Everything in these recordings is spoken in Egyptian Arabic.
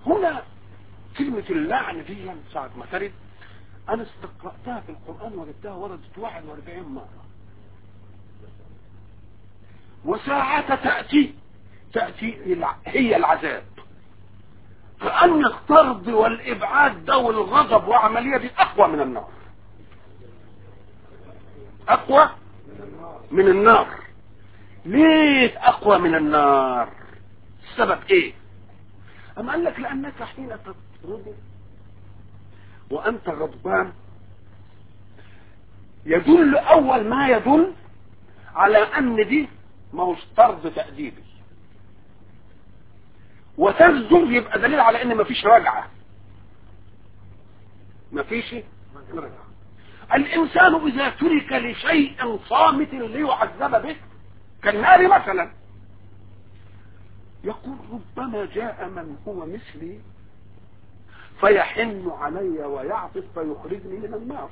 هنا كلمة اللعن دي ساعة ما ترد انا استقرأتها في القرآن وجدتها وردت 41 مرة وساعة تأتي تأتي الع- هي العذاب فأن الطرد والإبعاد ده والغضب وعملية دي أقوى من النار أقوى من النار ليه أقوى من النار السبب إيه أم قال لك لأنك حين تطرد وأنت غضبان يدل أول ما يدل على أن دي ما هوش طرد تأديبي وتزجر يبقى دليل على ان مفيش رجعة مفيش رجعة الانسان اذا ترك لشيء صامت ليعذب به كالنار مثلا يقول ربما جاء من هو مثلي فيحن علي ويعطف فيخرجني من النار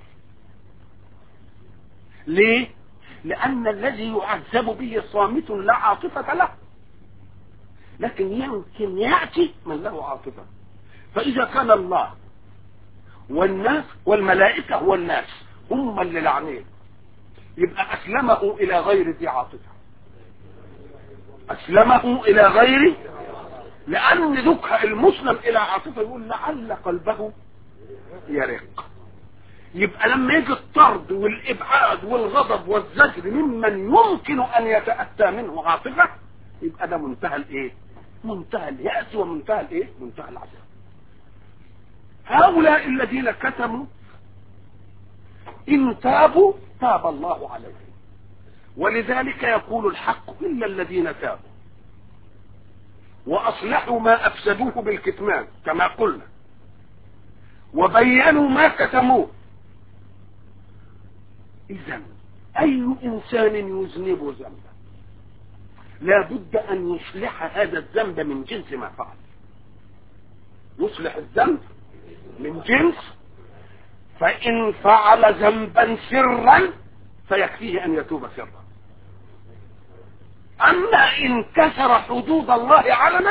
ليه لان الذي يعذب به صامت لا عاطفة له لكن يمكن يأتي من له عاطفة فإذا كان الله والناس والملائكة والناس هم اللي لعنين يبقى أسلمه إلى غير ذي عاطفة أسلمه إلى غير لأن ذكر المسلم إلى عاطفة يقول لعل قلبه يرق يبقى لما يجي الطرد والإبعاد والغضب والزجر ممن يمكن أن يتأتى منه عاطفة يبقى ده منتهى الايه منتهى اليأس ومنتهى الايه منتهى العذاب هؤلاء الذين كتموا ان تابوا تاب الله عليهم ولذلك يقول الحق الا الذين تابوا واصلحوا ما افسدوه بالكتمان كما قلنا وبينوا ما كتموه اذا اي انسان يذنب ذنبا لا بد ان يصلح هذا الذنب من جنس ما فعل يصلح الذنب من جنس فان فعل ذنبا سرا فيكفيه ان يتوب سرا اما ان كسر حدود الله علنا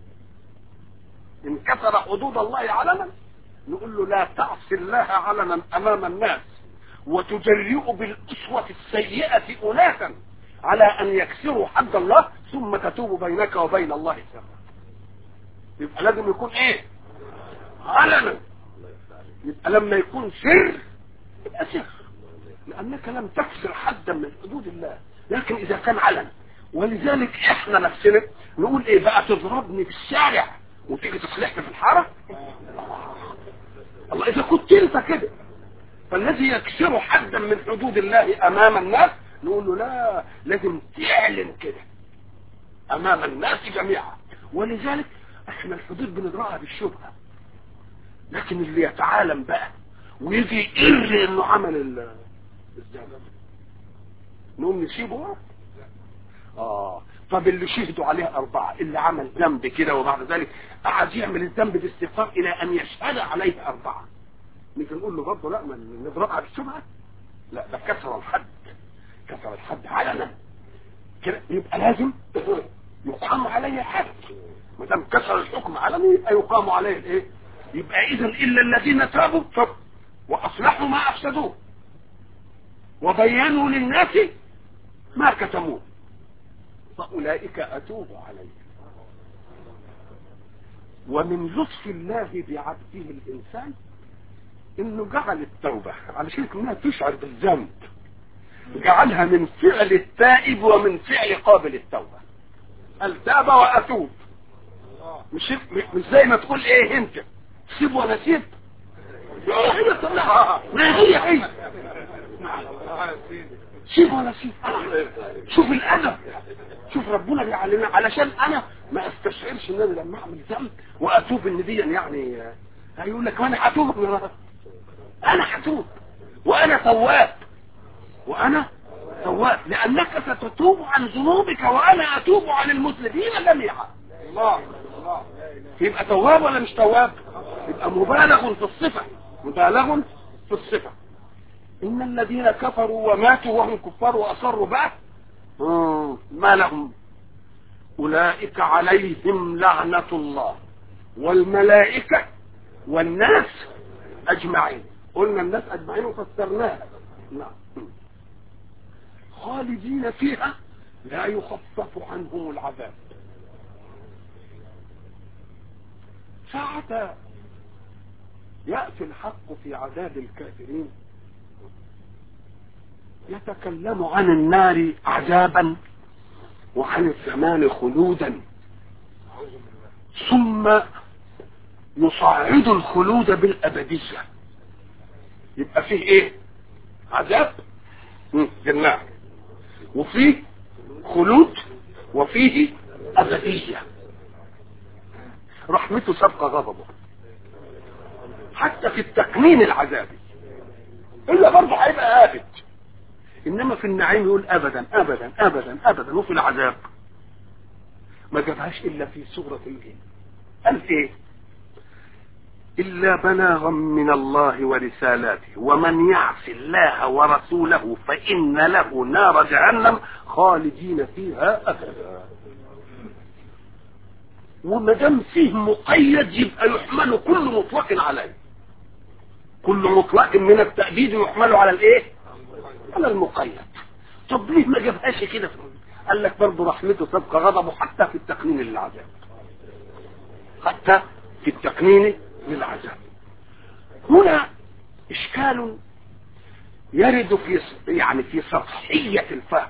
ان كسر حدود الله علنا نقول له لا تعصي الله علنا امام الناس وتجرئ بالاسوه السيئه اناسا على ان يكسروا حد الله ثم تتوب بينك وبين الله سرا يبقى لازم يكون ايه علنا يبقى لما يكون سر يبقى سر لانك لم تكسر حدا من حدود الله لكن اذا كان علن ولذلك احنا نفسنا نقول ايه بقى تضربني في الشارع وتيجي تصلحني في الحاره الله اذا كنت انت كده فالذي يكسر حدا من حدود الله امام الناس نقول له لا لازم تعلن كده امام الناس جميعا ولذلك احنا الحدود بنجرأها بالشبهه لكن اللي يتعالم بقى ويجي يقر انه عمل ال- الذنب نقوم نسيبه اه طب اللي شهدوا عليه أربعة اللي عمل ذنب كده وبعد ذلك قعد يعمل الذنب باستغفار إلى أن يشهد عليه أربعة نيجي نقول له برضه لا ما نضربها بالشبهة لا ده كسر الحد كسر الحد علنا كده يبقى لازم يقام عليه حد ما دام كسر الحكم علني يبقى يقام عليه الايه يبقى اذا الا الذين تابوا طب واصلحوا ما افسدوه وبينوا للناس ما كتموه فاولئك اتوب عليهم ومن لطف الله بعبده الانسان انه جعل التوبه علشان انها تشعر بالذنب جعلها من فعل التائب ومن فعل قابل التوبه التاب واتوب مش مش زي ما تقول ايه انت سيب ولا سيب هي طلعها ما هي هي سيب ولا سيب شوف الادب شوف ربنا بيعلمنا علشان انا ما استشعرش ان انا لما اعمل ذنب واتوب ان دي يعني هيقول لك انا هتوب انا هتوب وانا تواب وانا تواب لانك ستتوب عن ذنوبك وانا اتوب عن المذنبين جميعا الله الله يبقى تواب ولا مش تواب يبقى مبالغ في الصفه مبالغ في الصفه ان الذين كفروا وماتوا وهم كفار واصروا بقى ما لهم اولئك عليهم لعنه الله والملائكة والناس أجمعين قلنا الناس أجمعين وفسرناها نعم خالدين فيها لا يخفف عنهم العذاب ساعة يأتي الحق في عذاب الكافرين يتكلم عن النار عذابا وعن الزمان خلودا ثم يصعد الخلود بالأبدية يبقى فيه ايه عذاب في النار وفيه خلود وفيه أبدية رحمته سبق غضبه حتى في التقنين العذابي إلا برضه هيبقى آبد إنما في النعيم يقول أبدا أبدا أبدا أبدا وفي العذاب ما جابهاش إلا في سورة الجن قال إيه إلا بلاغا من الله ورسالاته ومن يعص الله ورسوله فإن له نار جهنم خالدين فيها أبدا وما دام فيه مقيد يبقى يحمل كل مطلق عليه كل مطلق من التأبيد يحمل على الايه على المقيد طب ليه ما جابهاش كده قال لك برضه رحمته سبق غضبه حتى في التقنين للعذاب حتى في التقنين للعذاب هنا اشكال يرد في يعني في سطحية الفهم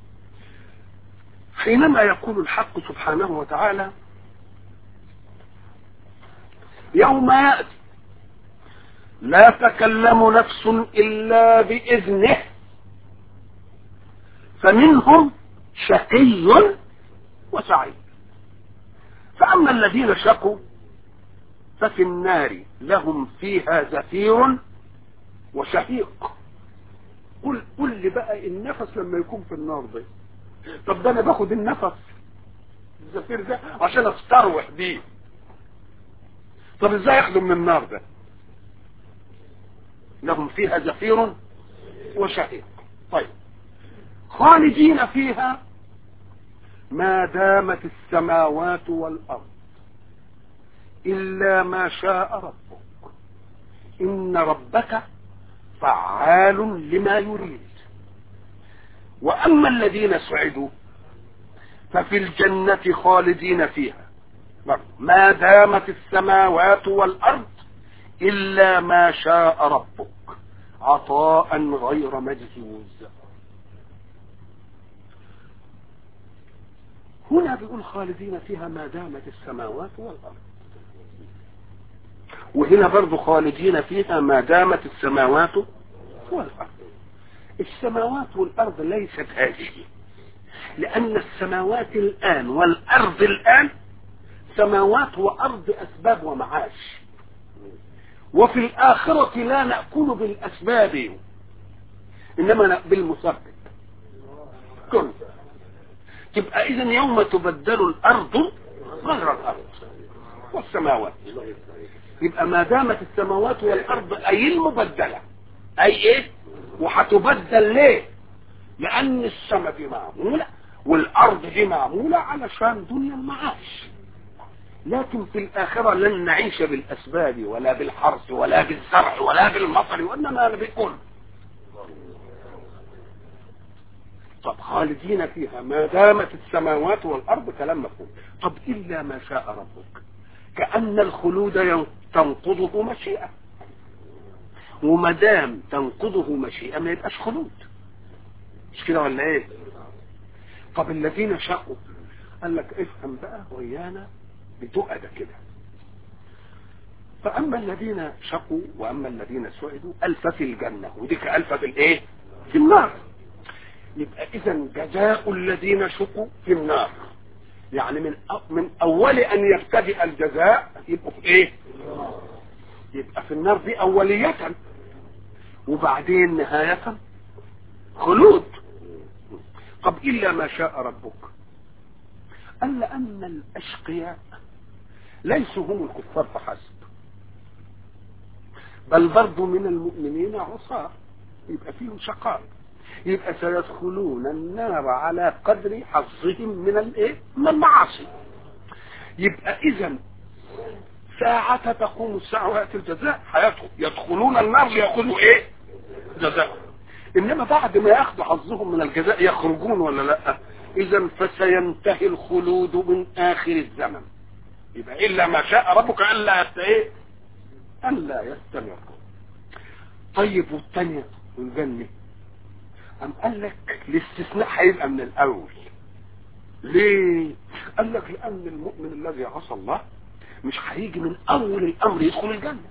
حينما يقول الحق سبحانه وتعالى يوم يأتي لا تكلم نفس إلا بإذنه فمنهم شقي وسعيد فأما الذين شقوا ففي النار لهم فيها زفير وشهيق قل قل لي بقى النفس لما يكون في النار ده طب ده انا باخد النفس الزفير ده عشان استروح بيه طب ازاي ياخدوا من النار ده لهم فيها زفير وشهيق طيب خالدين فيها ما دامت السماوات والارض الا ما شاء ربك ان ربك فعال لما يريد واما الذين سعدوا ففي الجنه خالدين فيها ما دامت السماوات والارض الا ما شاء ربك عطاء غير مجزوز هنا بيقول خالدين فيها ما دامت السماوات والارض وهنا برضو خالدين فيها ما دامت السماوات والارض السماوات والارض ليست هذه لان السماوات الان والارض الان سماوات وارض اسباب ومعاش وفي الاخرة لا نأكل بالاسباب انما بالمسبب كن تبقى اذا يوم تبدل الارض غير الارض والسماوات يبقى ما دامت السماوات والارض اي المبدلة اي ايه وهتبدل ليه لان السماء دي معمولة والارض دي معمولة علشان دنيا المعاش لكن في الآخرة لن نعيش بالأسباب ولا بالحرث ولا بالزرع ولا بالمطر وإنما بكل طب خالدين فيها ما دامت السماوات والأرض كلام مفهوم طب إلا ما شاء ربك كأن الخلود تنقضه مشيئة وما دام تنقضه مشيئة ما يبقاش خلود مش كده ولا ايه طب الذين شقوا قال لك افهم بقى ويانا بتؤد كده فأما الذين شقوا وأما الذين سعدوا ألف في الجنة ودي كألف في الإيه؟ في النار يبقى إذا جزاء الذين شقوا في النار يعني من من أول أن يبتدئ الجزاء يبقوا في إيه؟ يبقى في النار دي أولية وبعدين نهاية خلود طب إلا ما شاء ربك قال لأن الأشقياء ليسوا هم الكفار فحسب بل برضو من المؤمنين عصاة يبقى فيهم شقاء يبقى سيدخلون النار على قدر حظهم من الايه من المعاصي يبقى اذا ساعة تقوم الساعة ويأتي الجزاء حياتهم يدخلون النار ليأخذوا ايه جزاء انما بعد ما ياخذوا حظهم من الجزاء يخرجون ولا لا اذا فسينتهي الخلود من اخر الزمن يبقى الا ما شاء ربك الا يست ايه الا يستمر طيب والثانيه والجنه أم قال لك الاستثناء هيبقى من الأول ليه؟ قال لك لأن المؤمن الذي عصى الله مش هيجي من أول الأمر يدخل الجنة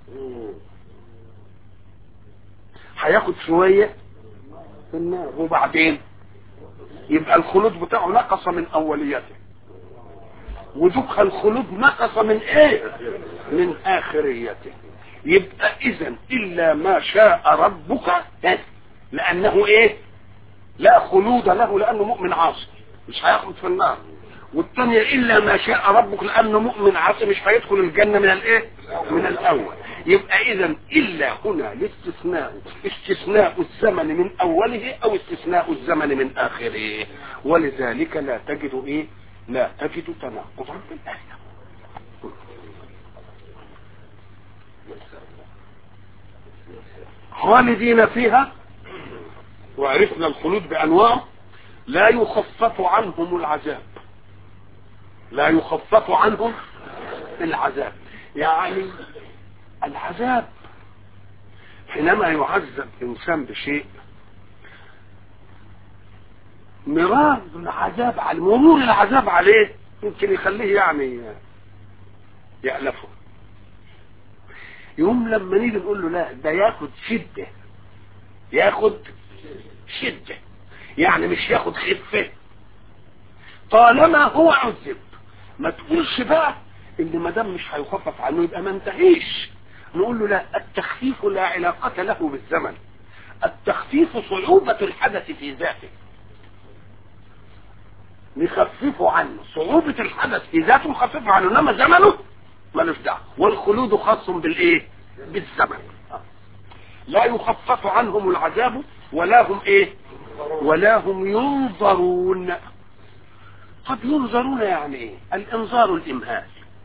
هياخد شوية في النار وبعدين يبقى الخلود بتاعه نقص من أوليته ودخل الخلود نقص من ايه من آخريته يبقى إذا إلا ما شاء ربك لأنه ايه لا خلود له لانه مؤمن عاصي مش هيخلد في النار والثانية الا ما شاء ربك لانه مؤمن عاصي مش هيدخل الجنة من الايه من الاول يبقى اذا الا هنا الاستثناء استثناء الزمن من اوله او استثناء الزمن من اخره ولذلك لا تجد ايه لا تجد تناقضا في الايه خالدين فيها وعرفنا الخلود بانواع لا يخفف عنهم العذاب لا يخفف عنهم العذاب يعني العذاب حينما يعذب انسان بشيء مرار العذاب عليه مرور العذاب عليه يمكن يخليه يعني يألفه يوم لما نيجي نقول له لا ده ياخد شده ياخد شدة يعني مش ياخد خفة طالما هو عذب ما تقولش بقى ان ما دام مش هيخفف عنه يبقى ما انتهيش نقول له لا التخفيف لا علاقة له بالزمن التخفيف صعوبة الحدث في ذاته نخففه عنه صعوبة الحدث في ذاته نخففه عنه انما زمنه ملوش دعوه والخلود خاص بالايه بالزمن لا يخفف عنهم العذاب ولا هم ايه ولا هم ينظرون طب ينظرون يعني ايه الانظار الامهال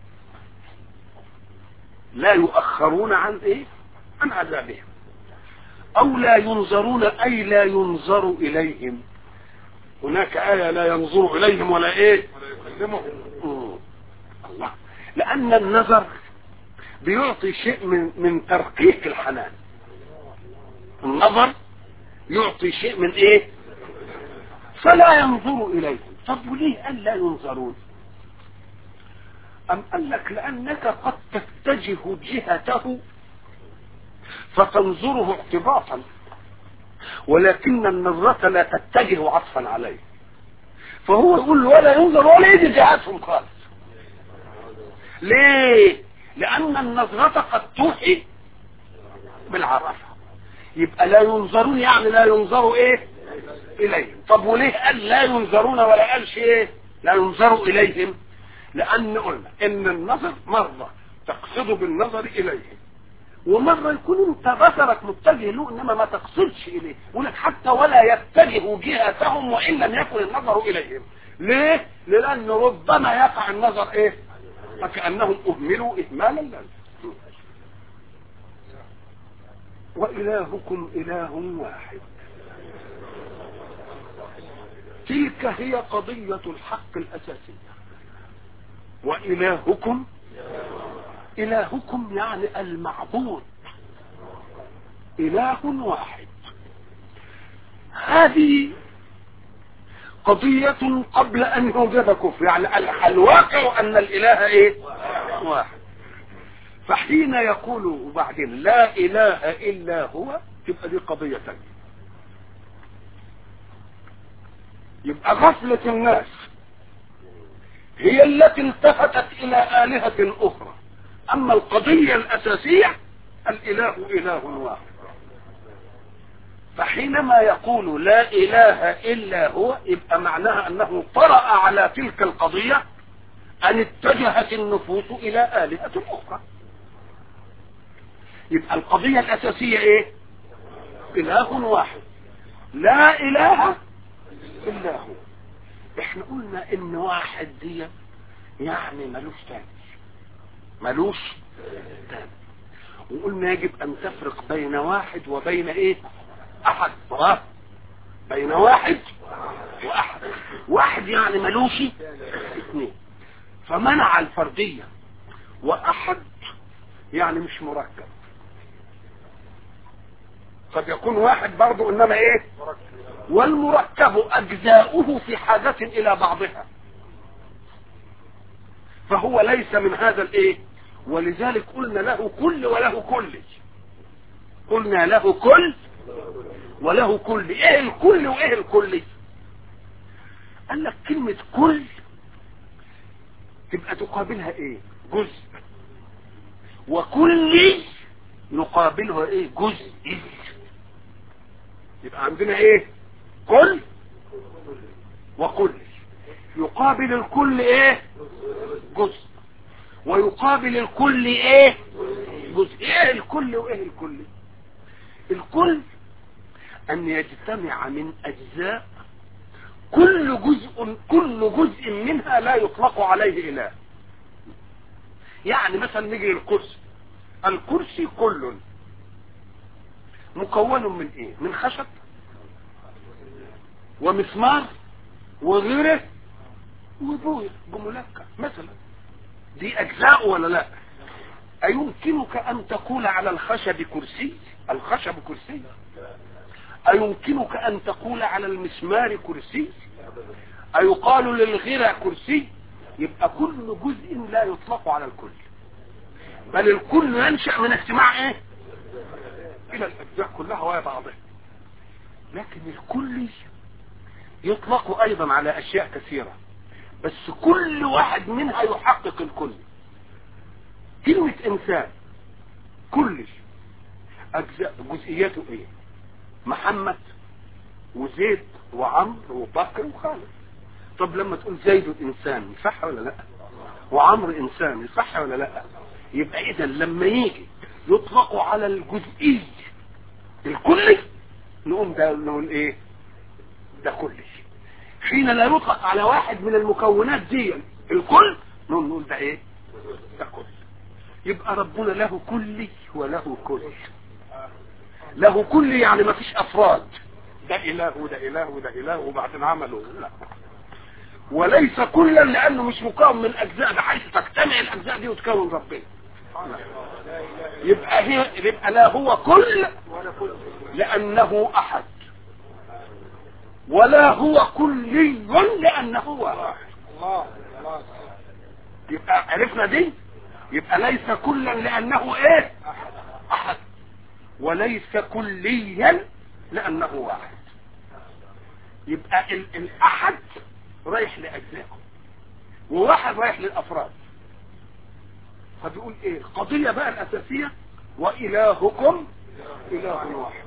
لا يؤخرون عن ايه عن عذابهم او لا ينظرون اي لا ينظر اليهم هناك آية لا ينظر إليهم ولا إيه مم. الله لأن النظر بيعطي شيء من من ترقيق الحنان النظر يعطي شيء من ايه فلا ينظر اليهم طب وليه قال لا ينظرون ام قال لك لانك قد تتجه جهته فتنظره اعتباطا ولكن النظرة لا تتجه عطفا عليه فهو يقول له ولا ينظر ولا يجي جهتهم خالص ليه لان النظرة قد توحي بالعرفة يبقى لا ينظرون يعني لا ينظروا ايه اليهم طب وليه قال لا ينظرون ولا قالش ايه لا ينظروا اليهم لان قلنا ان النظر مرة تقصد بالنظر اليهم ومرة يكون انت بصرك متجه له انما ما تقصدش اليه يقول لك حتى ولا يتجه جهتهم وان لم يكن النظر اليهم ليه لان ربما يقع النظر ايه فكانهم اهملوا اهمالا لازم وإلهكم إله واحد تلك هي قضية الحق الأساسية وإلهكم إلهكم يعني المعبود إله واحد هذه قضية قبل أن يوجد كفر يعني الواقع أن الإله إيه واحد فحين يقول وبعدين لا اله الا هو تبقى دي قضية تانية يبقى غفلة الناس هي التي التفتت الى الهة اخرى اما القضية الاساسية الاله اله واحد فحينما يقول لا اله الا هو يبقى معناها انه طرأ على تلك القضية ان اتجهت النفوس الى الهة اخرى يبقى القضية الأساسية إيه إله واحد لا إله إلا هو إحنا قلنا إن واحد دي يعني ملوش تاني ملوش وقلنا يجب ان تفرق بين واحد وبين ايه احد صراحة بين واحد واحد واحد يعني ملوش اثنين فمنع الفردية واحد يعني مش مركب قد يكون واحد برضه انما ايه والمركب اجزاؤه في حاجة الى بعضها فهو ليس من هذا الايه ولذلك قلنا له كل وله كل قلنا له كل وله كل ايه الكل وايه الكل قال لك كلمة كل تبقى تقابلها ايه جزء وكل نقابلها ايه جزء يبقى عندنا ايه كل وكل يقابل الكل ايه جزء ويقابل الكل ايه جزء ايه الكل وايه الكل الكل ان يجتمع من اجزاء كل جزء كل جزء منها لا يطلق عليه اله يعني مثلا نيجي للكرسي الكرسي كل مكون من ايه من خشب ومسمار وغيره وبوية بملكة مثلا دي اجزاء ولا لا ايمكنك ان تقول على الخشب كرسي الخشب كرسي ايمكنك ان تقول على المسمار كرسي ايقال للغيرة كرسي يبقى كل جزء لا يطلق على الكل بل الكل ينشأ من اجتماع ايه الى الاجزاء كلها وهي بعضها لكن الكل يطلق ايضا على اشياء كثيرة بس كل واحد منها يحقق الكل كلمة انسان كل اجزاء جزئياته ايه محمد وزيد وعمرو وبكر وخالد طب لما تقول زيد انسان صح ولا لا وعمرو انسان صح ولا لا يبقى اذا لما يجي يطلق على الجزئي الكلي نقوم ده نقول ايه ده كلي حين لا يطلق على واحد من المكونات دي الكل نقوم نقول ده ايه ده كل يبقى ربنا له كلي وله كل له كل يعني ما فيش افراد ده اله وده اله وده اله وبعدين عملوا لا وليس كلا لانه مش مكون من اجزاء بحيث تجتمع الاجزاء دي وتكون ربنا يبقى هي يبقى لا هو كل لانه احد ولا هو كلي لانه واحد يبقى عرفنا دي يبقى ليس كلا لانه ايه احد وليس كليا لانه واحد يبقى ال الاحد رايح لاجزائه وواحد رايح للافراد فبيقول ايه القضية بقى الاساسية والهكم اله واحد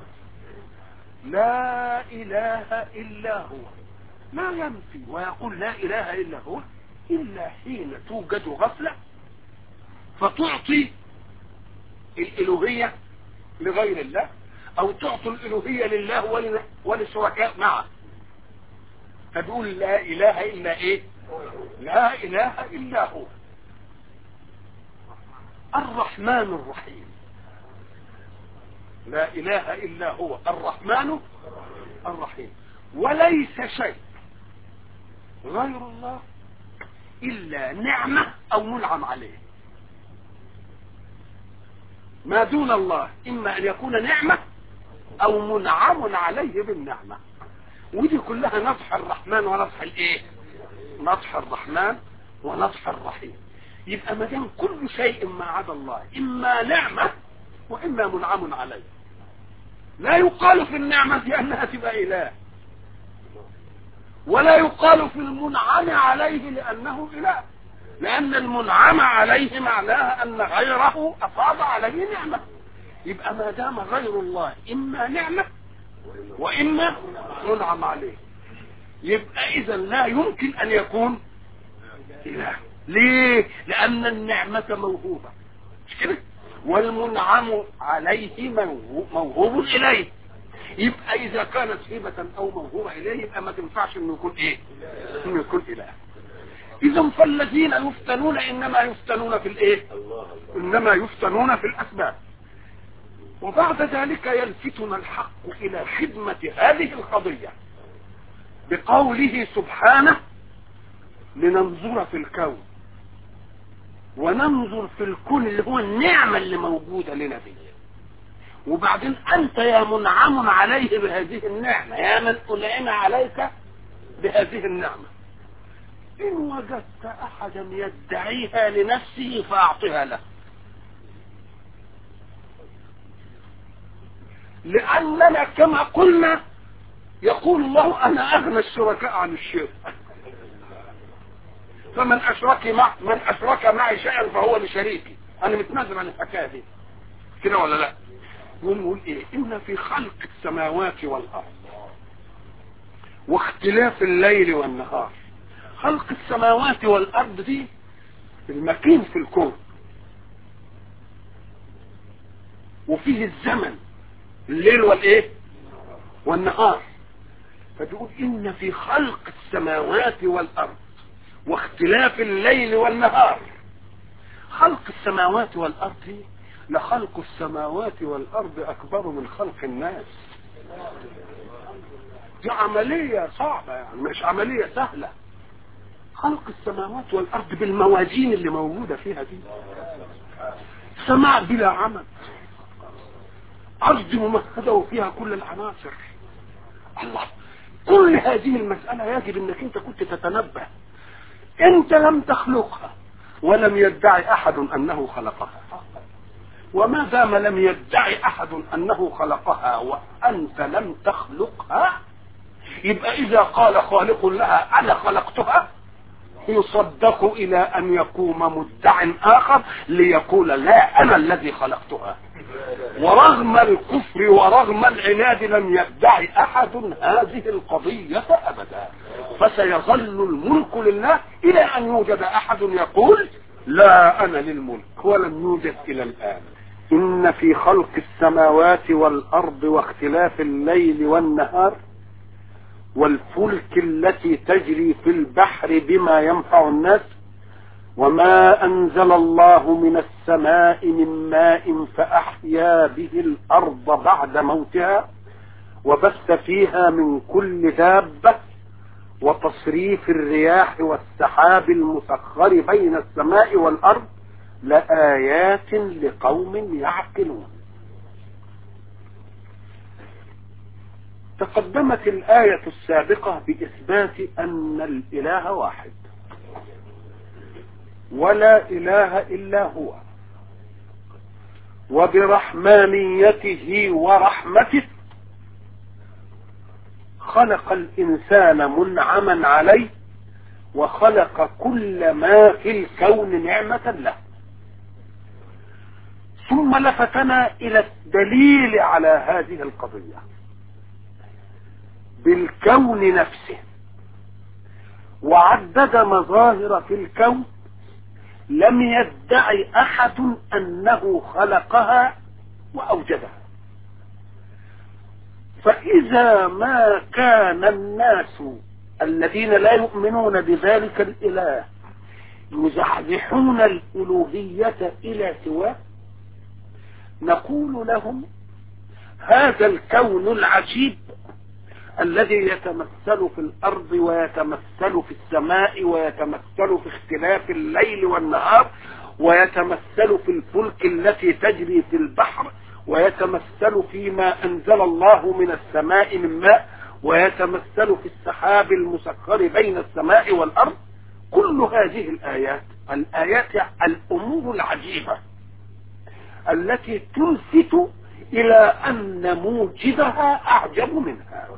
لا اله الا هو لا ينفي ويقول لا اله الا هو الا حين توجد غفلة فتعطي الالوهية لغير الله او تعطي الالوهية لله ولشركاء معه فتقول لا اله الا ايه لا اله الا هو الرحمن الرحيم لا اله الا هو الرحمن الرحيم وليس شيء غير الله الا نعمة او منعم عليه ما دون الله اما ان يكون نعمة او منعم عليه بالنعمة ودي كلها نصح الرحمن ونصح الايه نصح الرحمن ونصح الرحيم يبقى ما دام كل شيء ما عدا الله اما نعمة واما منعم عليه لا يقال في النعمة لانها تبقى اله ولا يقال في المنعم عليه لانه اله لان المنعم عليه معناها ان غيره افاض عليه نعمة يبقى ما دام غير الله اما نعمة واما منعم عليه يبقى اذا لا يمكن ان يكون اله ليه لان النعمة موهوبة مش كده والمنعم عليه موهوب اليه يبقى اذا كانت هبة او موهوبة اليه يبقى ما تنفعش انه يكون ايه انه يكون اله اذا فالذين يفتنون انما يفتنون في الايه انما يفتنون في الاسباب وبعد ذلك يلفتنا الحق الى خدمة هذه القضية بقوله سبحانه لننظر في الكون وننظر في الكون اللي هو النعمة اللي موجودة لنا فيه وبعدين انت يا منعم عليه بهذه النعمة يا من انعم عليك بهذه النعمة ان وجدت احدا يدعيها لنفسه فاعطها له لاننا كما قلنا يقول الله انا اغنى الشركاء عن الشرك فمن اشرك مع من اشرك معي شيئا فهو لشريكي انا متنازل عن الحكايه دي كده ولا لا ونقول ايه ان في خلق السماوات والارض واختلاف الليل والنهار خلق السماوات والارض دي المكين في الكون وفيه الزمن الليل والايه والنهار فتقول ان في خلق السماوات والارض واختلاف الليل والنهار خلق السماوات والارض لخلق السماوات والارض اكبر من خلق الناس دي عملية صعبة يعني مش عملية سهلة خلق السماوات والارض بالموازين اللي موجودة فيها دي سماء بلا عمد ارض ممهدة وفيها كل العناصر الله كل هذه المسألة يجب انك انت كنت تتنبه انت لم تخلقها ولم يدعي احد انه خلقها وما دام لم يدعي احد انه خلقها وانت لم تخلقها يبقى اذا قال خالق لها انا خلقتها يصدق الى ان يقوم مدع اخر ليقول لا انا الذي خلقتها ورغم الكفر ورغم العناد لم يدعي احد هذه القضية ابدا فسيظل الملك لله الى ان يوجد احد يقول لا انا للملك ولم يوجد الى الان ان في خلق السماوات والارض واختلاف الليل والنهار والفلك التي تجري في البحر بما ينفع الناس وما انزل الله من السماء من ماء فاحيا به الارض بعد موتها وبث فيها من كل دابه وتصريف الرياح والسحاب المسخر بين السماء والارض لايات لقوم يعقلون تقدمت الايه السابقه باثبات ان الاله واحد ولا اله الا هو وبرحمانيته ورحمته خلق الانسان منعما عليه وخلق كل ما في الكون نعمة له ثم لفتنا الى الدليل على هذه القضية بالكون نفسه وعدد مظاهر في الكون لم يدعي احد انه خلقها واوجدها فاذا ما كان الناس الذين لا يؤمنون بذلك الاله يزحزحون الالوهيه الى سواه نقول لهم هذا الكون العجيب الذي يتمثل في الارض ويتمثل في السماء ويتمثل في اختلاف الليل والنهار ويتمثل في الفلك التي تجري في البحر ويتمثل فيما انزل الله من السماء من ماء ويتمثل في السحاب المسخر بين السماء والارض كل هذه الايات الايات الامور العجيبه التي تلفت الى ان موجبها اعجب منها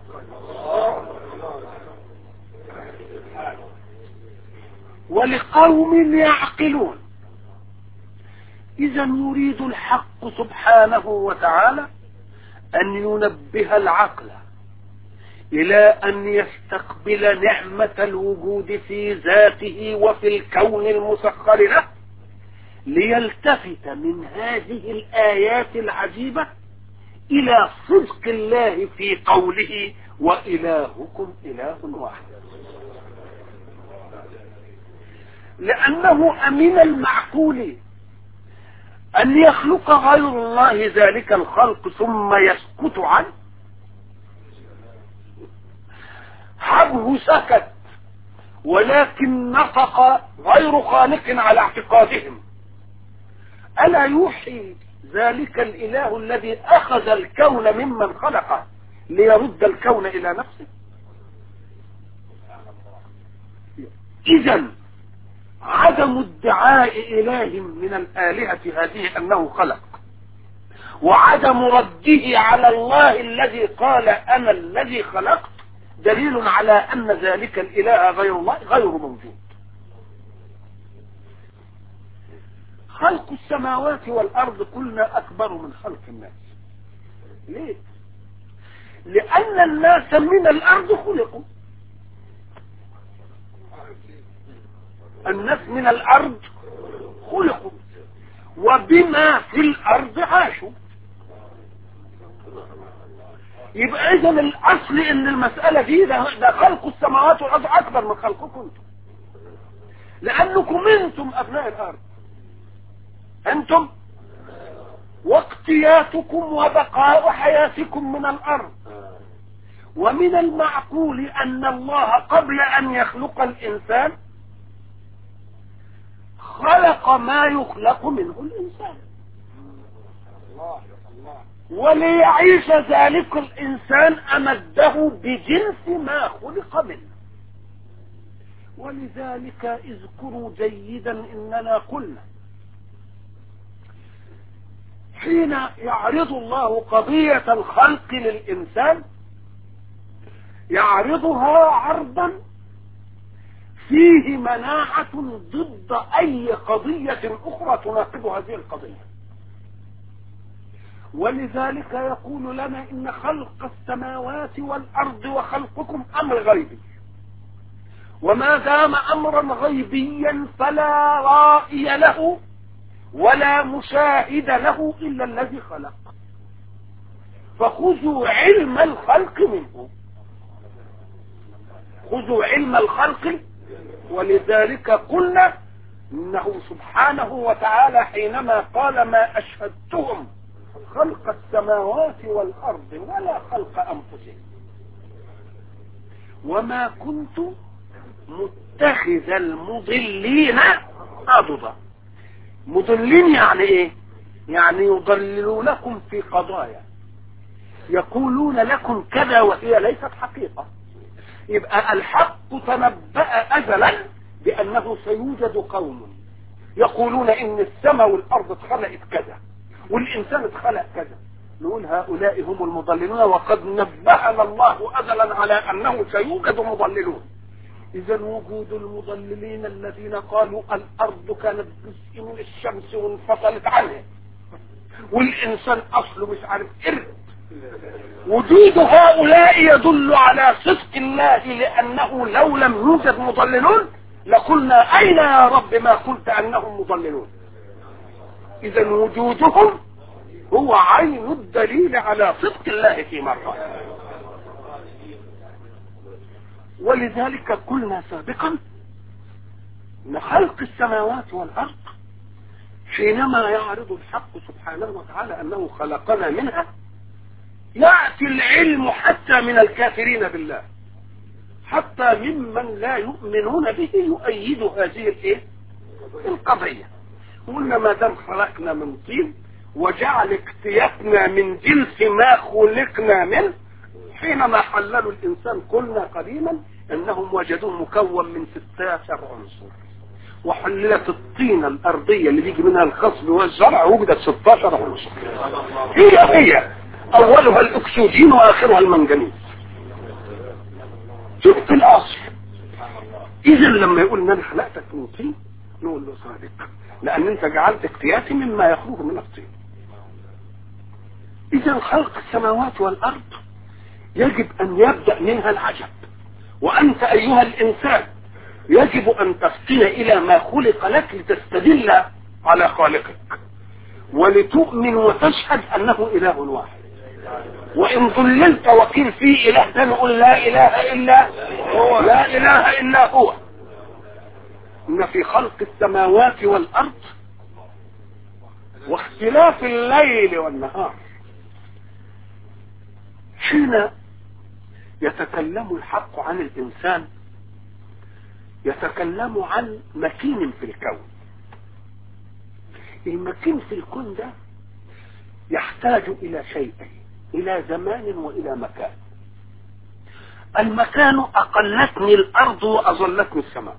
ولقوم يعقلون اذا يريد الحق سبحانه وتعالى ان ينبه العقل الى ان يستقبل نعمة الوجود في ذاته وفي الكون المسخر له ليلتفت من هذه الايات العجيبة الى صدق الله في قوله والهكم اله واحد لانه من المعقول أن يخلق غير الله ذلك الخلق ثم يسكت عنه حبه سكت ولكن نطق غير خالق على اعتقادهم ألا يوحي ذلك الإله الذي أخذ الكون ممن خلقه ليرد الكون إلى نفسه إذا عدم ادعاء إله من الآلهة هذه أنه خلق وعدم رده على الله الذي قال أنا الذي خلقت دليل على أن ذلك الإله غير الله غير موجود خلق السماوات والأرض قلنا أكبر من خلق الناس ليه لأن الناس من الأرض خلقوا الناس من الأرض خلقوا وبما في الأرض عاشوا يبقى إذا الأصل إن المسألة دي ده, ده خلق السماوات والأرض أكبر من خلقكم أنتم لأنكم أنتم أبناء الأرض أنتم واقتياتكم وبقاء حياتكم من الأرض ومن المعقول أن الله قبل أن يخلق الإنسان خلق ما يخلق منه الإنسان وليعيش ذلك الإنسان أمده بجنس ما خلق منه ولذلك اذكروا جيدا إننا قلنا حين يعرض الله قضية الخلق للإنسان يعرضها عرضا فيه مناعة ضد أي قضية أخرى تناقض هذه القضية ولذلك يقول لنا إن خلق السماوات والأرض وخلقكم أمر غيبي وما دام أمرا غيبيا فلا رائي له ولا مشاهد له إلا الذي خلق فخذوا علم الخلق منه خذوا علم الخلق ولذلك قلنا انه سبحانه وتعالى حينما قال ما اشهدتهم خلق السماوات والارض ولا خلق انفسهم وما كنت متخذ المضلين عضدا مضلين يعني ايه يعني يضللونكم في قضايا يقولون لكم كذا وهي ليست حقيقه يبقى الحق تنبأ أزلا بأنه سيوجد قوم يقولون إن السماء والأرض اتخلقت كذا والإنسان اتخلق كذا نقول هؤلاء هم المضللون وقد نبهنا الله أزلا على أنه سيوجد مضللون إذا وجود المضللين الذين قالوا الأرض كانت جزء من الشمس وانفصلت عنها والإنسان أصله مش عارف قرد وجود هؤلاء يدل على صدق الله لأنه لو لم يوجد مضللون لقلنا أين يا رب ما قلت أنهم مضللون إذا وجودهم هو عين الدليل على صدق الله في مرة ولذلك قلنا سابقا ان خلق السماوات والارض حينما يعرض الحق سبحانه وتعالى انه خلقنا منها يأتي العلم حتى من الكافرين بالله حتى ممن لا يؤمنون به يؤيد هذه الايه القضية قلنا ما دام خلقنا من طين وجعل اكتيافنا من جنس ما خلقنا منه حينما حللوا الانسان قلنا قديما انهم وجدوه مكون من 16 عنصر وحللت الطينة الارضية اللي بيجي منها الخصب والزرع وجدت 16 عنصر هي هي اولها الاكسجين واخرها المنجنيز شفت الاصل اذا لما يقول ان انا خلقتك من طين نقول له صادق لان انت جعلت اكتياتي مما يخرج من الطين اذا خلق السماوات والارض يجب ان يبدأ منها العجب وانت ايها الانسان يجب ان تفطن الى ما خلق لك لتستدل على خالقك ولتؤمن وتشهد انه اله واحد وان ضللت وقيل في اله ده نقول لا اله الا هو لا اله الا هو ان في خلق السماوات والارض واختلاف الليل والنهار حين يتكلم الحق عن الإنسان يتكلم عن مكين في الكون المكين في الكون ده يحتاج إلى شيئين إلى زمان وإلى مكان المكان أقلتني الأرض وأظلتني السماء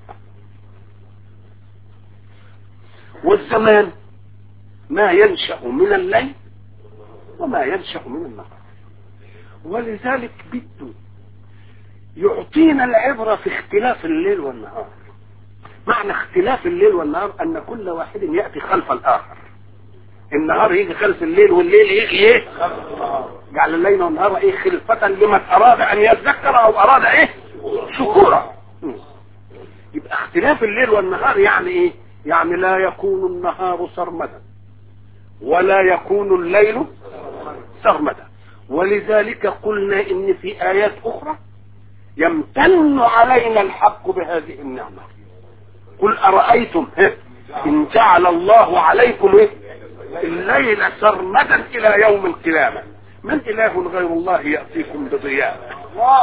والزمان ما ينشأ من الليل وما ينشأ من النهار ولذلك بده يعطينا العبرة في اختلاف الليل والنهار معنى اختلاف الليل والنهار أن كل واحد يأتي خلف الآخر النهار يجي خلف الليل والليل يجي ايه جعل الليل والنهار ايه خلفة لمن اراد ان يذكر او اراد ايه شكورا يبقى اختلاف الليل والنهار يعني ايه يعني لا يكون النهار سرمدا ولا يكون الليل سرمدا ولذلك قلنا ان في ايات اخرى يمتن علينا الحق بهذه النعمة قل ارايتم ان جعل الله عليكم ايه الليل سرمدا الى يوم القيامة من اله غير الله يأتيكم بضياء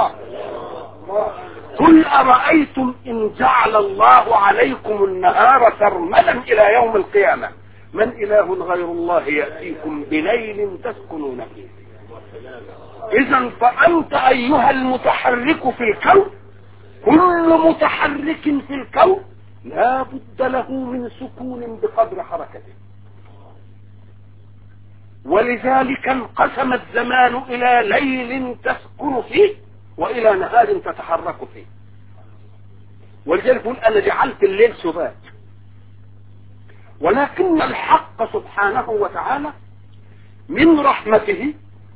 قل أرأيتم إن جعل الله عليكم النهار سرمدا إلى يوم القيامة من إله غير الله يأتيكم بليل تسكنون فيه إذا فأنت أيها المتحرك في الكون كل متحرك في الكون لا بد له من سكون بقدر حركته ولذلك انقسم الزمان الى ليل تسكن فيه والى نهار تتحرك فيه ولذلك يقول انا جعلت الليل سبات ولكن الحق سبحانه وتعالى من رحمته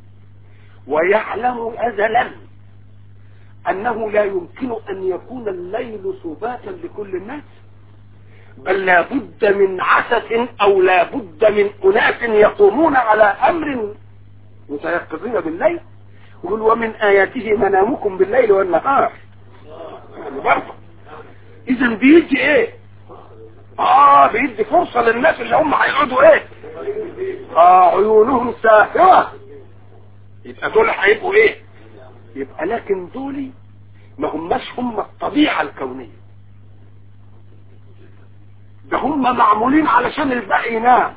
ويعلم ازلا انه لا يمكن ان يكون الليل سباتا لكل الناس بل لا بد من عسس او لا بد من اناس يقومون على امر متيقظين بالليل يقول ومن اياته منامكم بالليل والنهار يعني برضه اذا بيدي ايه اه بيدي فرصه للناس اللي هم هيقعدوا ايه اه عيونهم ساهره يبقى دول هيبقوا ايه يبقى لكن دول ما هماش هم الطبيعه الكونيه ده هم معمولين علشان الباقي ينام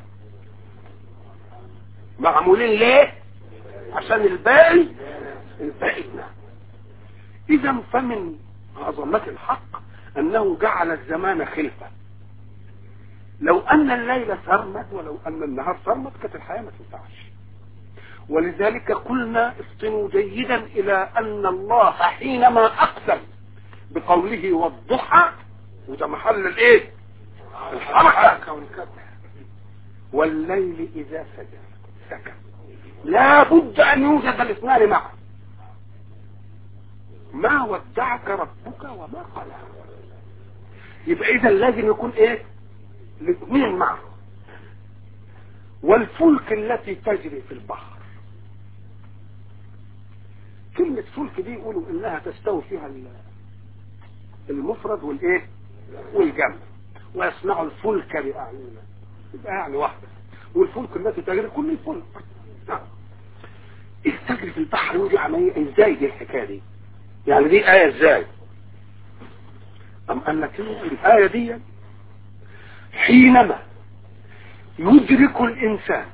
معمولين ليه عشان الباقي الباقي ينام اذا فمن عظمة الحق انه جعل الزمان خلفة لو ان الليل سرمد ولو ان النهار سرمد كانت الحياة ما تنفعش ولذلك قلنا افطنوا جيدا الى ان الله حينما اقسم بقوله والضحى وده محل الايه الحركة والليل إذا سجى سكن لا بد أن يوجد الاثنان معا ما ودعك ربك وما قلى يبقى إذا لازم يكون إيه الاثنين معا والفلك التي تجري في البحر كلمة فلك دي يقولوا إنها تستوي فيها المفرد والإيه والجمع ويصنع الفلك بأعيننا يبقى يعني واحدة والفلك التي تجري كل الفلك نعم ايه تجري في البحر ودي عملية ازاي دي الحكاية دي يعني دي آية ازاي أم قال لك الآية دي حينما يدرك الإنسان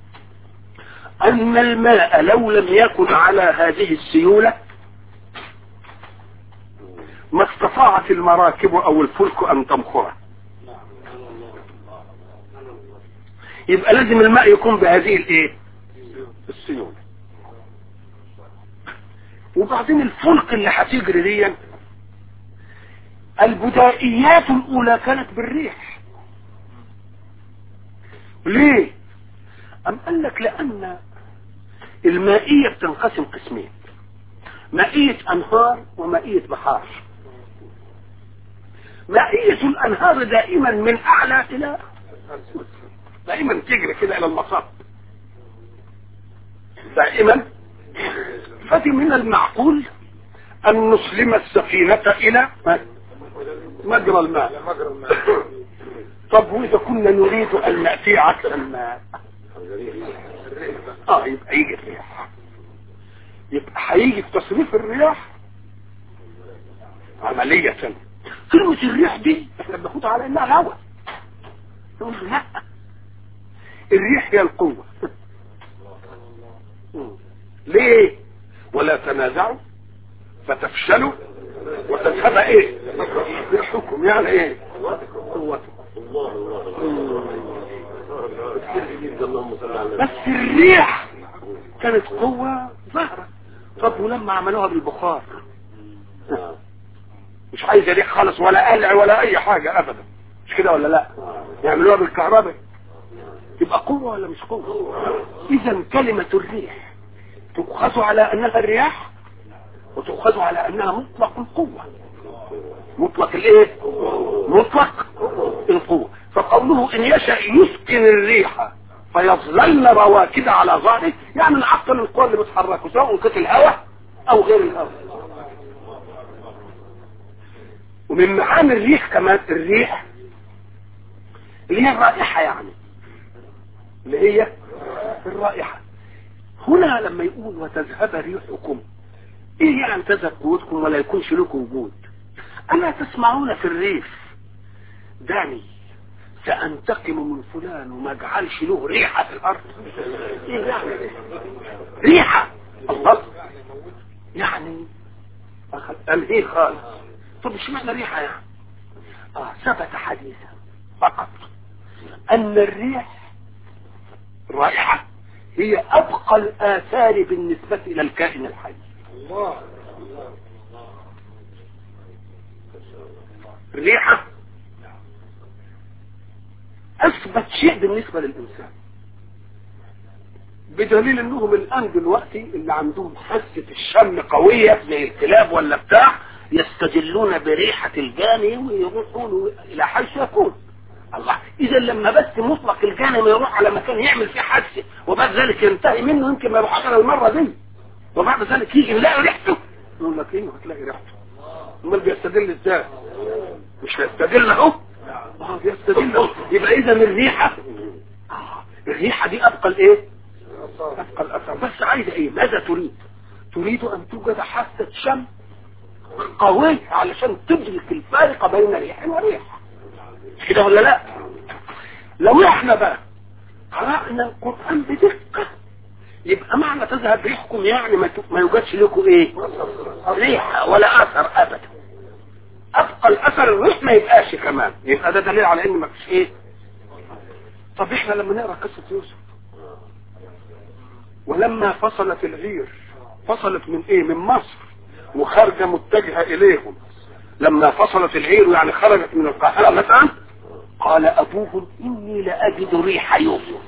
أن الماء لو لم يكن على هذه السيولة ما استطاعت المراكب أو الفلك أن تمخره يبقى لازم الماء يكون بهذه الايه السيول وبعدين الفلك اللي هتجري دي البدائيات الاولى كانت بالريح ليه ام قال لك لان المائية بتنقسم قسمين مائية انهار ومائية بحار مائية الانهار دائما من اعلى الى دائما تجري كده الى المصب دائما فدي من المعقول ان نسلم السفينة الى مجرى الماء طب واذا كنا نريد ان ناتي عكس الماء اه يبقى يجي الرياح يبقى هيجي في تصريف الرياح عملية كلمة الريح دي احنا بناخدها على انها هواء نقول لا الريح هي القوة ليه ولا تنازعوا فتفشلوا وتذهب ايه ريحكم يعني ايه قوتكم بس الريح كانت قوة ظاهرة طب ولما عملوها بالبخار مش عايز ريح خالص ولا قلع ولا اي حاجة ابدا مش كده ولا لا يعملوها بالكهرباء يبقى قوة ولا مش قوة اذا كلمة الريح تؤخذ على انها الرياح وتؤخذ على انها مطلق القوة مطلق الايه مطلق القوة فقوله ان يشاء يسكن الريح فيظللن رواكد على ظهره يعني نعطل القوى اللي بتحركه سواء كانت الهواء او غير الهواء ومن معاني الريح كمان الريح اللي هي الرائحة يعني اللي هي الرائحة هنا لما يقول وتذهب ريحكم ايه يعني تذهب قوتكم ولا يكونش لكم وجود الا تسمعون في الريف دعني سأنتقم من فلان وما اجعلش له ريحة في الارض ايه يعني ريحة الله يعني الهي خالص طب مش معنى ريحة يعني اه ثبت حديثا فقط ان الريح الرائحة هي ابقى الاثار بالنسبة الى الكائن الحي الله الريحة اثبت شيء بالنسبة للانسان بدليل انهم الان دلوقتي اللي عندهم حاسة الشم قوية زي الكلاب ولا بتاع يستدلون بريحة الجاني ويروحون الى حيث يكون الله اذا لما بس مطلق الجاني ما يروح على مكان يعمل فيه حادثة وبعد ذلك ينتهي منه يمكن ما يروح على المرة دي وبعد ذلك يجي يلاقي ريحته يقول لك ايه هتلاقي ريحته امال بيستدل ازاي مش هيستدل اهو اه بيستدل اهو يبقى اذا الريحة آه. الريحة دي ابقى الايه ابقى الاثر بس عايزه ايه ماذا تريد تريد ان توجد حاسة شم قوية علشان تدرك الفارق بين ريح وريح كده ولا لا لو احنا بقى قرأنا القرآن بدقة يبقى معنى تذهب ريحكم يعني ما ما يوجدش لكم ايه ريحة ولا اثر ابدا ابقى الاثر الريح ما يبقاش كمان يبقى ده دليل على ان ما فيش ايه طب احنا لما نقرا قصة يوسف ولما فصلت العير فصلت من ايه من مصر وخارجه متجهه اليهم لما فصلت العير يعني خرجت من القاهره مثلا قال ابوهم اني لاجد ريح يوسف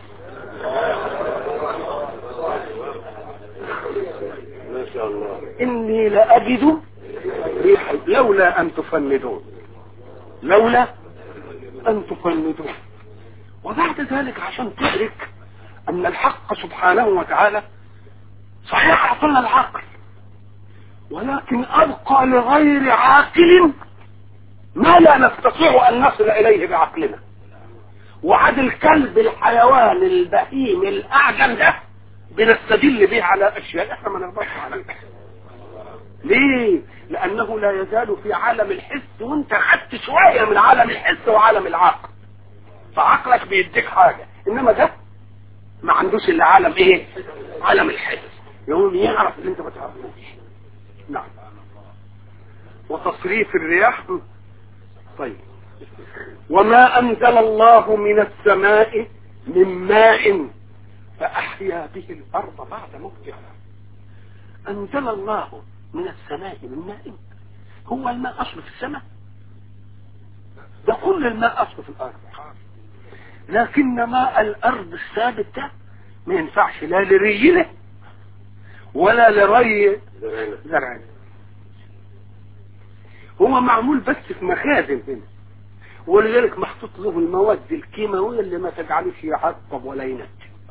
ما شاء الله اني لاجد ريح لولا ان تفندون لولا ان تفندون وبعد ذلك عشان تدرك ان الحق سبحانه وتعالى صحيح اعطانا العقل ولكن ابقى لغير عاقل ما لا نستطيع ان نصل اليه بعقلنا وعد الكلب الحيوان البهيم الاعجم ده بنستدل به على اشياء احنا ما نقدرش عليها ليه لانه لا يزال في عالم الحس وانت خدت شويه من عالم الحس وعالم العقل فعقلك بيديك حاجه انما ده ما عندوش الا عالم ايه عالم الحس يقوم يعرف اللي انت ما تعرفوش نعم وتصريف الرياح طيب وما انزل الله من السماء من ماء فاحيا به الارض بعد موتها انزل الله من السماء من ماء هو الماء اصل في السماء ده كل الماء اصل في الارض لكن ماء الارض الثابت ده ما ينفعش لا لريله ولا لري زرعنا زرع هو معمول بس في مخازن هنا ولذلك محطوط له المواد الكيماوية اللي ما تجعلوش يعقب ولا ينتج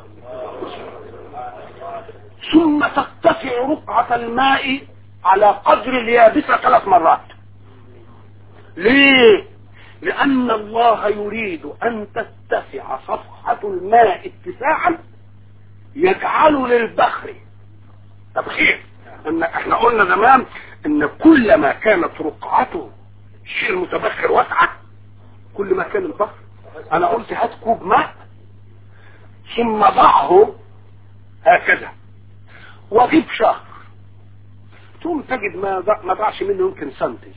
ثم ترتفع رقعة الماء على قدر اليابسة ثلاث مرات ليه لأن الله يريد أن تتسع صفحة الماء اتساعا يجعل للبخر تبخير ان احنا قلنا زمان ان كلما كانت رقعته الشيء المتبخر واسعة كل ما كان البخر انا قلت هات كوب ماء ثم ضعه هكذا واجيب شهر ثم تجد ما ضع ما ضعش منه يمكن سنتي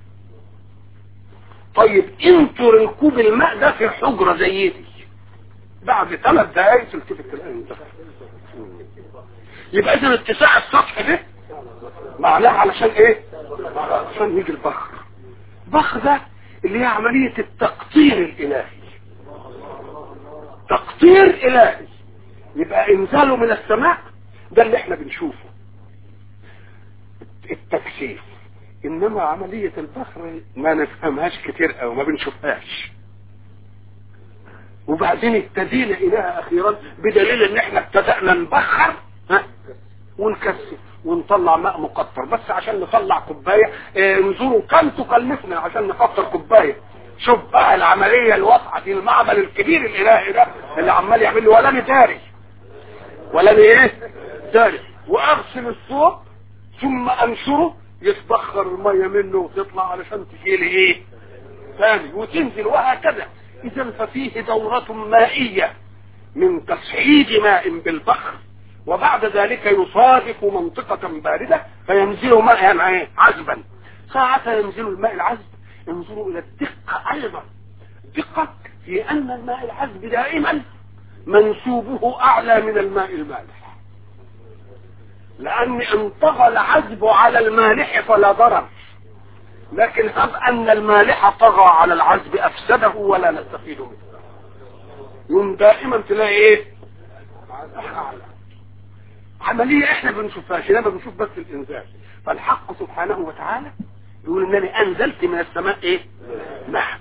طيب انطر الكوب الماء ده في حجرة زي دي بعد ثلاث دقايق تلتفت تلاقي انتفع يبقى اذا اتساع السطح ده معناه علشان ايه علشان يجي البخر البخر ده اللي هي عملية التقطير الالهي تقطير الهي يبقى انزاله من السماء ده اللي احنا بنشوفه التكثيف انما عملية البخر ما نفهمهاش كتير او ما بنشوفهاش وبعدين ابتدينا اليها اخيرا بدليل ان احنا ابتدأنا نبخر ها ونكثف ونطلع ماء مقطر بس عشان نطلع كوبايه اه انظروا كم تكلفنا عشان نقطر كوبايه شوف بقى العمليه الواسعه دي المعمل الكبير الالهي ده اللي عمال يعمل لي ولا داري ولا ايه داري واغسل الثوب ثم انشره يتبخر الميه منه وتطلع علشان تجيلي ايه ثاني وتنزل وهكذا اذا ففيه دورة مائية من تصعيد ماء بالبخر وبعد ذلك يصادف منطقة باردة فينزل ماء عذبا ساعة ينزل الماء العذب انظروا الى الدقة ايضا دقة في ان الماء العذب دائما منسوبه اعلى من الماء المالح لان ان طغى العذب على المالح فلا ضرر لكن هب ان المالح طغى على العذب افسده ولا نستفيد منه يوم دائما تلاقي ايه أعلى. عملية احنا بنشوفهاش لما بنشوف بس الانزال فالحق سبحانه وتعالى يقول انني انزلت من السماء ايه ماء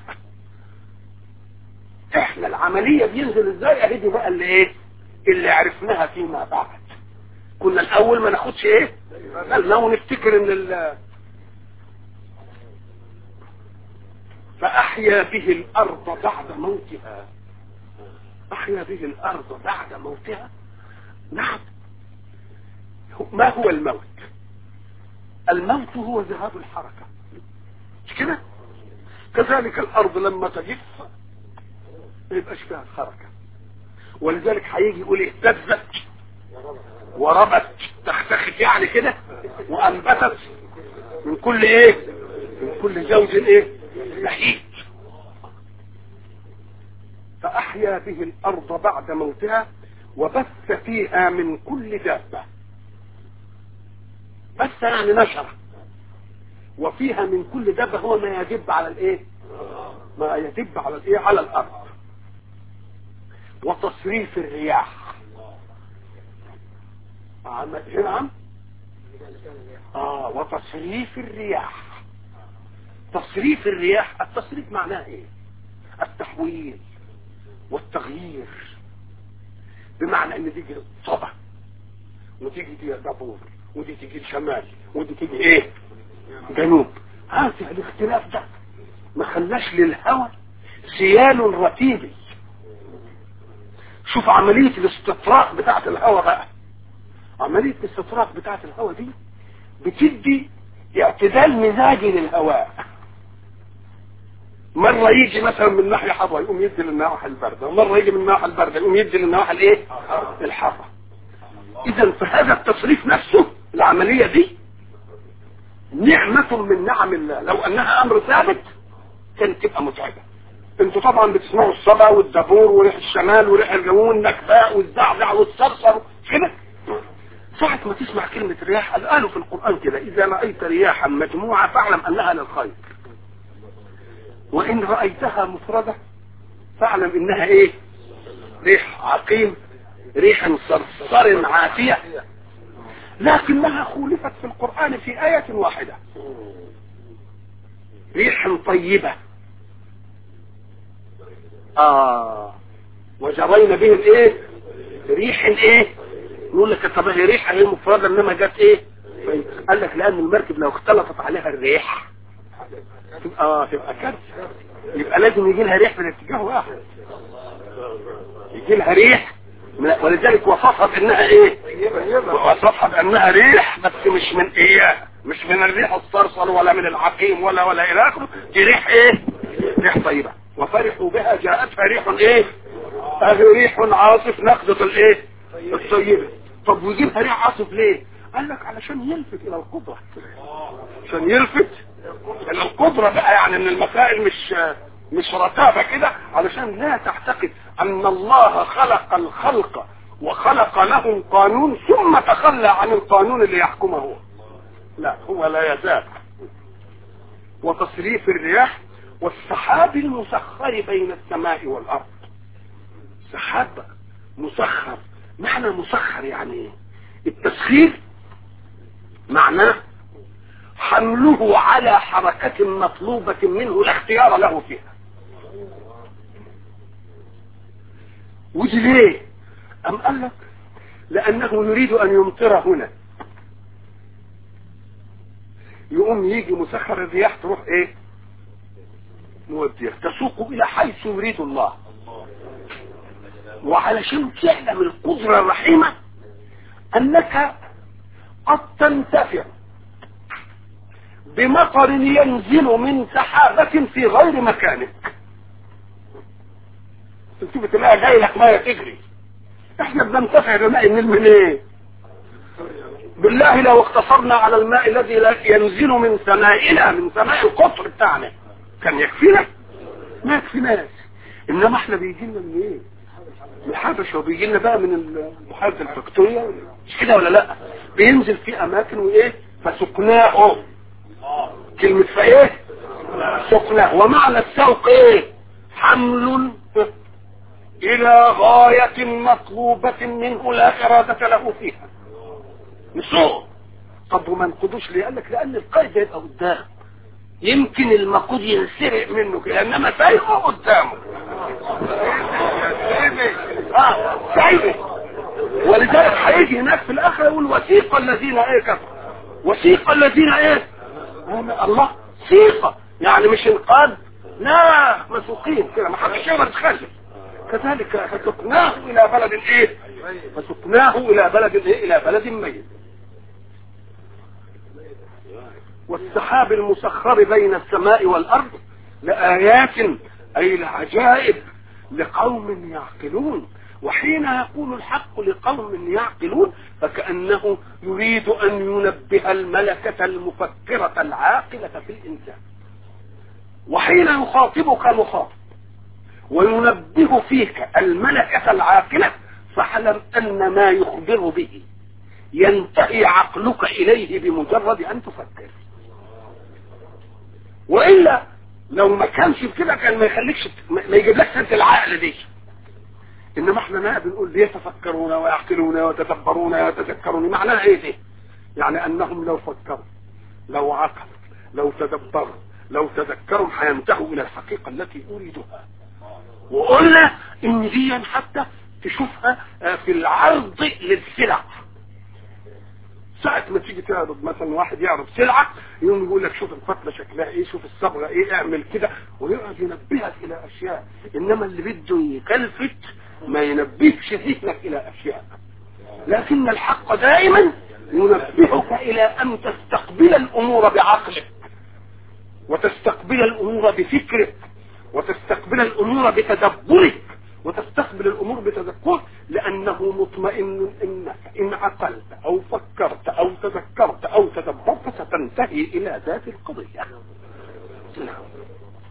احنا العملية بينزل ازاي اهي دي بقى اللي ايه اللي عرفناها فيما بعد كنا الاول ما ناخدش ايه قالنا ونفتكر ان ال فاحيا به الارض بعد موتها احيا به الارض بعد موتها نعم ما هو الموت الموت هو ذهاب الحركة مش كده كذلك الارض لما تجف ما يبقاش فيها حركة ولذلك هيجي يقول اهتزت وربت تختخت يعني كده وانبتت من كل ايه من كل زوج ايه بحيث فاحيا به الارض بعد موتها وبث فيها من كل دابه بث يعني نشر وفيها من كل دابه هو ما يدب على الايه ما يدب على الايه على الارض وتصريف الرياح نعم اه وتصريف الرياح تصريف الرياح التصريف معناه ايه التحويل والتغيير بمعنى ان تيجي صبا وتيجي تيجي دبور ودي تيجي شمال ودي تيجي ايه جنوب هذا الاختلاف ده ما خلاش للهوى سيال رتيبي شوف عملية الاستطراق بتاعت الهوى بقى عملية الاستطراق بتاعت الهوى دي بتدي اعتدال مزاجي للهواء مرة يجي مثلا من ناحية حرة يقوم يدي للنواحي الباردة ومرة يجي من النواحي الباردة يقوم يدي للنواحي الايه الحرة اذا فهذا التصريف نفسه العملية دي نعمة من نعم الله لو انها امر ثابت كانت تبقى متعبة انتوا طبعا بتسمعوا الصبا والدبور وريح الشمال وريح الجنون والنكباء والزعزع والصرصر كده ساعة ما تسمع كلمة رياح قالوا في القرآن كده إذا رأيت رياحا مجموعة فاعلم أنها للخير وإن رأيتها مفردة فاعلم إنها إيه ريح عقيم ريح صرصر عاتية لكنها خولفت في القرآن في آية واحدة ريح طيبة آه وجرينا به الايه ريح الايه يقول لك طب هي ريحه هي مفرده انما جت ايه قال لك لان المركب لو اختلطت عليها الريح تبقى اه تبقى كارثه يبقى لازم يجي لها ريح من اتجاه واحد يجي لها ريح من- ولذلك وصفها بانها ايه وصفها بانها ريح بس مش من ايه مش من الريح الصرصر ولا من العقيم ولا ولا الى اخره دي ريح ايه ريح طيبه وفرحوا بها جاءتها ريح ايه هذه ريح عاصف نقضة الايه الطيبه طب ويجي لها ريح عاصف ليه قال لك علشان يلفت الى القدره عشان يلفت الى القدره بقى يعني ان المسائل مش مش رتابه كده علشان لا تعتقد ان الله خلق الخلق وخلق لهم قانون ثم تخلى عن القانون اللي يحكمه هو لا هو لا يزال وتصريف الرياح والسحاب المسخر بين السماء والارض سحاب مسخر معنى مسخر يعني ايه التسخير معناه حمله على حركة مطلوبة منه لا اختيار له فيها ودي ليه أم قال لك لأنه يريد أن يمطر هنا يقوم يجي مسخر الرياح تروح ايه موديها تسوق الى حيث يريد الله وعلشان تعلم القدرة الرحيمة انك قد تنتفع بمطر ينزل من سحابة في غير مكانك تشوف تلاقي جاي لك ميه تجري احنا بننتفع بماء النيل من ايه بالله لو اقتصرنا على الماء الذي لا ينزل من سمائنا من سماء القطر بتاعنا كان يكفينا ما يكفيناش انما احنا بيجي لنا من ايه من الحبشه وبيجي لنا بقى من المحافظه الفكتوريا مش كده ولا لا بينزل في اماكن وايه فسقناه كلمه فايه سقناه ومعنى السوق ايه حمل الى غايه مطلوبه منه لا اراده له فيها نسوق طب وما نقودوش ليه قال لك لان القائد ده يبقى قدام يمكن المقود ينسرق منه كده انما سايقه قدامه اه سايقه ولذلك هيجي هناك في الاخره يقول وثيق الذين ايه كفروا وثيق الذين ايه آه الله ثيقه يعني مش انقاذ لا مسوقين كده ما حدش يقدر يتخلف كذلك فسقناه الى بلد ايه فسقناه الى بلد ايه الى بلد ميت والسحاب المسخر بين السماء والارض لآيات اي لعجائب لقوم يعقلون وحين يقول الحق لقوم يعقلون فكأنه يريد ان ينبه الملكة المفكرة العاقلة في الانسان وحين يخاطبك مخاطب وينبه فيك الملكة العاقلة فاعلم ان ما يخبر به ينتهي عقلك اليه بمجرد ان تفكر والا لو ما كانش كده كان ما يخليكش ما يجيبلكش انت العقل دي انما احنا ما بنقول يتفكرون ويعقلون ويتدبرون ويتذكرون معناها ايه دي يعني انهم لو فكروا لو عقلوا لو تدبروا لو تذكروا هينتهوا الى الحقيقه التي اريدها وقلنا ان دي حتى تشوفها في العرض للسلع ساعة ما تيجي تعرض مثلا واحد يعرض سلعة يقوم يقول لك شوف الفتلة شكلها ايه شوف الصبغة ايه اعمل كده ويقعد ينبهك الى اشياء انما اللي بده يكلفت ما ينبهش ذهنك الى اشياء لكن الحق دائما ينبهك الى ان تستقبل الامور بعقلك وتستقبل الامور بفكرك وتستقبل الامور بتدبرك وتستقبل الامور بتذكر لانه مطمئن انك ان عقلت او فكرت او تذكرت او تدبرت ستنتهي الى ذات القضيه نعم